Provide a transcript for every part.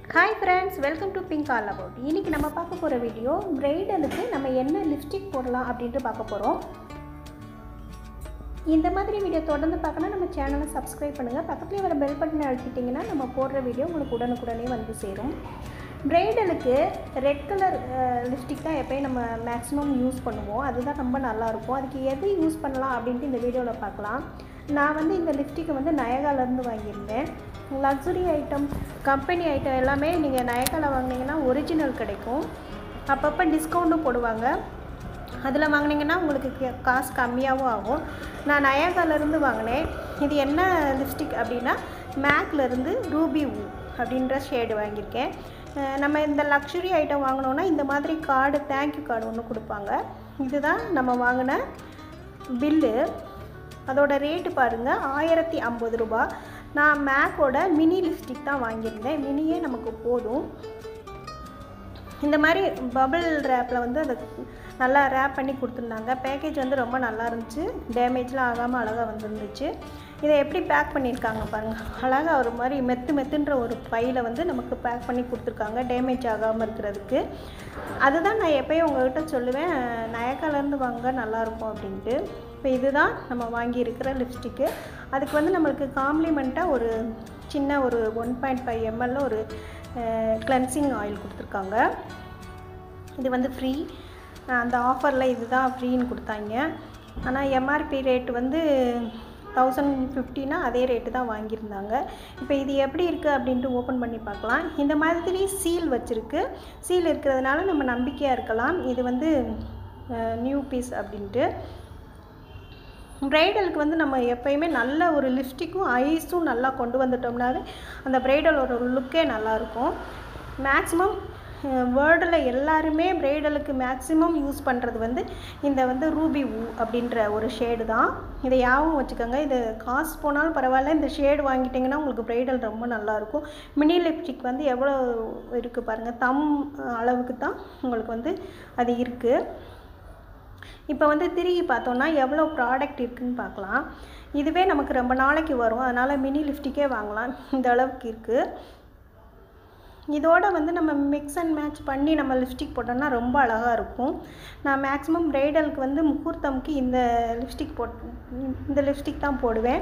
hi friends welcome to pink all about இன்றைக்கி நம்ம பார்க்க போகிற வீடியோ பிரைடலுக்கு நம்ம என்ன லிப்ஸ்டிக் போடலாம் அப்படின்ட்டு பார்க்க போகிறோம் இந்த மாதிரி வீடியோ தொடர்ந்து பார்க்கணும் நம்ம சேனலை சப்ஸ்கிரைப் பண்ணுங்கள் பக்கத்துலேயே வர பெல் பட்டனை அழுத்திட்டிங்கன்னா நம்ம போடுற வீடியோ உங்களுக்கு உடனுக்குடனே வந்து சேரும் பிரைடலுக்கு ரெட் கலர் லிப்ஸ்டிக் தான் எப்போயும் நம்ம மேக்ஸிமம் யூஸ் பண்ணுவோம் அதுதான் ரொம்ப நல்லாயிருக்கும் அதுக்கு எது யூஸ் பண்ணலாம் அப்படின்ட்டு இந்த வீடியோவில் பார்க்கலாம் நான் வந்து இந்த லிப்ஸ்டிக்கை வந்து நயகாலேருந்து வாங்கியிருந்தேன் லக்ஸுரி ஐட்டம் கம்பெனி ஐட்டம் எல்லாமே நீங்கள் நயகாவில் வாங்கினீங்கன்னா ஒரிஜினல் கிடைக்கும் அப்பப்போ டிஸ்கவுண்ட்டும் போடுவாங்க அதில் வாங்கினீங்கன்னா உங்களுக்கு கே- காசு கம்மியாகவும் ஆகும் நான் நயாகாலேருந்து வாங்கினேன் இது என்ன லிப்ஸ்டிக் அப்படின்னா மேக்லேருந்து ரூபி ஊ அப்படின்ற ஷேடு வாங்கியிருக்கேன் அஹ் நம்ம இந்த லக்ஸுரி ஐட்டம் வாங்கினோன்னா இந்த மாதிரி கார்டு தேங்க்யூ கார்டு ஒன்று கொடுப்பாங்க இதுதான் நம்ம வாங்கின பில்லு அதோட ரேட்டு பாருங்கள் ஆயிரத்தி ஐம்பது ரூபா நான் மேக்கோட மினி லிப்ஸ்டிக் தான் வாங்கியிருந்தேன் மினியே நமக்கு போதும் இந்த மாதிரி பபிள் ரேப்பில் வந்து அதை நல்லா ரேப் பண்ணி கொடுத்துருந்தாங்க பேக்கேஜ் வந்து ரொம்ப நல்லா இருந்துச்சு டேமேஜ்லாம் ஆகாமல் அழகாக வந்துருந்துச்சு இதை எப்படி பேக் பண்ணியிருக்காங்க பாருங்கள் அழகாக ஒரு மாதிரி மெத்து மெத்துன்ற ஒரு பையில் வந்து நமக்கு பேக் பண்ணி கொடுத்துருக்காங்க டேமேஜ் ஆகாமல் இருக்கிறதுக்கு அதுதான் நான் எப்பயும் உங்கள்கிட்ட சொல்லுவேன் நயக்காலேருந்து வாங்க நல்லாயிருக்கும் அப்படின்ட்டு இப்போ இதுதான் நம்ம வாங்கியிருக்கிற லிப்ஸ்டிக்கு அதுக்கு வந்து நம்மளுக்கு காம்ப்ளிமெண்ட்டாக ஒரு சின்ன ஒரு ஒன் பாயிண்ட் ஃபைவ் எம்எல்ல ஒரு கிளென்சிங் ஆயில் கொடுத்துருக்காங்க இது வந்து ஃப்ரீ அந்த ஆஃபரில் இதுதான் ஃப்ரீன்னு கொடுத்தாங்க ஆனால் எம்ஆர்பி ரேட் வந்து தௌசண்ட் ஃபிஃப்டினா அதே ரேட்டு தான் வாங்கியிருந்தாங்க இப்போ இது எப்படி இருக்குது அப்படின்ட்டு ஓப்பன் பண்ணி பார்க்கலாம் இந்த மாதிரி சீல் வச்சுருக்கு சீல் இருக்கிறதுனால நம்ம நம்பிக்கையாக இருக்கலாம் இது வந்து நியூ பீஸ் அப்படின்ட்டு ப்ரைடலுக்கு வந்து நம்ம எப்பயுமே நல்ல ஒரு லிப்ஸ்டிக்கும் ஐஸும் நல்லா கொண்டு வந்துட்டோம்னாவே அந்த ப்ரைடலோட லுக்கே நல்லாயிருக்கும் மேக்ஸிமம் வேர்ல்டில் எல்லாருமே ப்ரைடலுக்கு மேக்ஸிமம் யூஸ் பண்ணுறது வந்து இந்த வந்து ரூபி ஊ அப்படின்ற ஒரு ஷேடு தான் இதை யாவும் வச்சுக்கோங்க இது காசு போனாலும் பரவாயில்ல இந்த ஷேடு வாங்கிட்டிங்கன்னா உங்களுக்கு ப்ரைடல் ரொம்ப நல்லாயிருக்கும் மினி லிப்ஸ்டிக் வந்து எவ்வளோ இருக்குது பாருங்கள் தம் அளவுக்கு தான் உங்களுக்கு வந்து அது இருக்குது இப்போ வந்து திரும்பி பார்த்தோன்னா எவ்வளோ ப்ராடக்ட் இருக்குதுன்னு பார்க்கலாம் இதுவே நமக்கு ரொம்ப நாளைக்கு வரும் அதனால் மினி லிப்ஸ்டிக்கே வாங்கலாம் இந்த அளவுக்கு இருக்குது இதோட வந்து நம்ம மிக்ஸ் அண்ட் மேட்ச் பண்ணி நம்ம லிப்ஸ்டிக் போட்டோம்னா ரொம்ப அழகாக இருக்கும் நான் மேக்ஸிமம் ப்ரைடலுக்கு வந்து முகூர்த்தம்க்கு இந்த லிப்ஸ்டிக் போட் இந்த லிப்ஸ்டிக் தான் போடுவேன்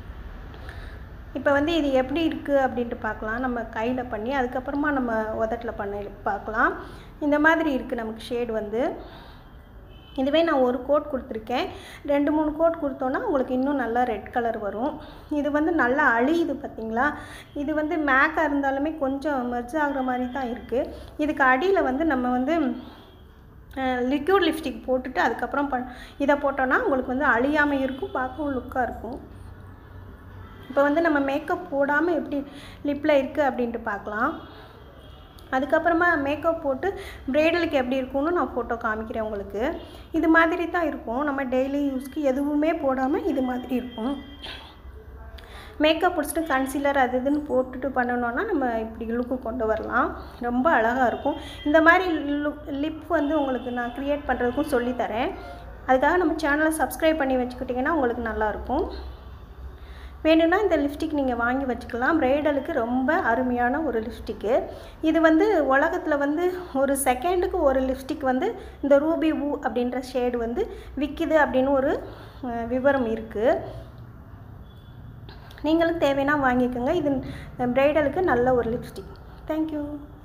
இப்போ வந்து இது எப்படி இருக்குது அப்படின்ட்டு பார்க்கலாம் நம்ம கையில் பண்ணி அதுக்கப்புறமா நம்ம உதட்டில் பண்ணி பார்க்கலாம் இந்த மாதிரி இருக்குது நமக்கு ஷேடு வந்து இதுவே நான் ஒரு கோட் கொடுத்துருக்கேன் ரெண்டு மூணு கோட் கொடுத்தோன்னா உங்களுக்கு இன்னும் நல்லா ரெட் கலர் வரும் இது வந்து நல்லா அழியுது பார்த்தீங்களா இது வந்து மேக்காக இருந்தாலுமே கொஞ்சம் மெர்ஜ் ஆகுற மாதிரி தான் இருக்குது இதுக்கு அடியில் வந்து நம்ம வந்து லிக்யூட் லிப்ஸ்டிக் போட்டுட்டு அதுக்கப்புறம் ப இதை போட்டோன்னா உங்களுக்கு வந்து அழியாமல் இருக்கும் பார்க்கவும் லுக்காக இருக்கும் இப்போ வந்து நம்ம மேக்கப் போடாமல் எப்படி லிப்பில் இருக்குது அப்படின்ட்டு பார்க்கலாம் அதுக்கப்புறமா மேக்கப் போட்டு ப்ரைடலுக்கு எப்படி இருக்கும்னு நான் ஃபோட்டோ காமிக்கிறேன் உங்களுக்கு இது மாதிரி தான் இருக்கும் நம்ம டெய்லி யூஸ்க்கு எதுவுமே போடாமல் இது மாதிரி இருக்கும் மேக்கப் பிடிச்சிட்டு கன்சீலர் அது இதுன்னு போட்டுட்டு பண்ணணுன்னா நம்ம இப்படி லுக்கு கொண்டு வரலாம் ரொம்ப அழகாக இருக்கும் இந்த மாதிரி லுக் லிப் வந்து உங்களுக்கு நான் க்ரியேட் பண்ணுறதுக்கும் சொல்லித்தரேன் அதுக்காக நம்ம சேனலை சப்ஸ்கிரைப் பண்ணி வச்சுக்கிட்டிங்கன்னா உங்களுக்கு நல்லாயிருக்கும் வேணும்னா இந்த லிப்ஸ்டிக் நீங்கள் வாங்கி வச்சுக்கலாம் ப்ரைடலுக்கு ரொம்ப அருமையான ஒரு லிப்ஸ்டிக்கு இது வந்து உலகத்தில் வந்து ஒரு செகண்டுக்கு ஒரு லிப்ஸ்டிக் வந்து இந்த ரூபி ஊ அப்படின்ற ஷேடு வந்து விற்கிது அப்படின்னு ஒரு அஹ், விவரம் இருக்குது நீங்களும் தேவைன்னா வாங்கிக்கோங்க இது ப்ரைடலுக்கு நல்ல ஒரு லிப்ஸ்டிக் தேங்க்யூ